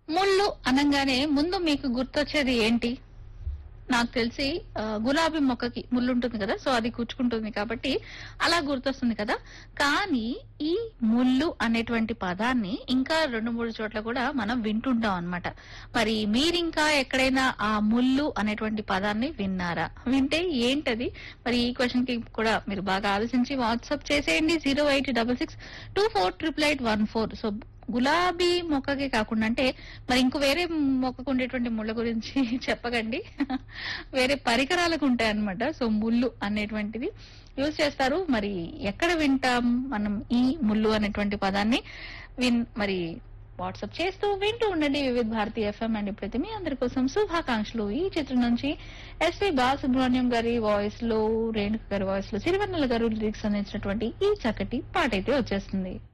ముళ్ళు అనగానే ముందు మీకు గుర్తొచ్చేది ఏంటి నాకు తెలిసి ఆ, గులాబీ మొక్కకి ముళ్ళు ఉంటుంది కదా సో అది కూర్చుకుంటుంది కాబట్టి అలా గుర్తొస్తుంది కదా కానీ ఈ ముళ్ళు అనేటువంటి పదాన్ని ఇంకా రెండు మూడు చోట్ల కూడా మనం వింటుంటాం అన్నమాట మరి మీరింకా ఎక్కడైనా ఆ ముళ్ళు అనేటువంటి పదాన్ని విన్నారా వింటే ఏంటది మరి ఈ క్వశ్చన్ కి కూడా మీరు బాగా ఆలోచించి వాట్సాప్ చేసేయండి zero eight double six two four triple eight one four so గులాబీ మొక్కకే కాకుండా అంటే మరి ఇంకో వేరే మొక్కకు ఉండేటువంటి ముళ్ళ గురించి చెప్పకండి వేరే పరికరాలకు ఉంటాయి అన్నమాట సో ముళ్ళు అనేటువంటిది యూజ్ చేస్తారు మరి ఎక్కడ వింటాం మనం ఈ ముళ్ళు అనేటువంటి పదాన్ని విన్ మరి వాట్సాప్ చేస్తూ వింటూ ఉండండి వివిధ భారతి ఎఫ్ఎం అండ్ ఇప్పుడైతే మీ అందరి కోసం శుభాకాంక్షలు ఈ చిత్రం నుంచి ఎస్పి బాలసుబ్రహ్మణ్యం గారి వాయిస్ లో రేణుక గారి వాయిస్ లో సిరివన్నెల గారు లిరిక్స్ అందించినటువంటి ఈ చక్కటి పాట అయితే వచ్చేస్తుంది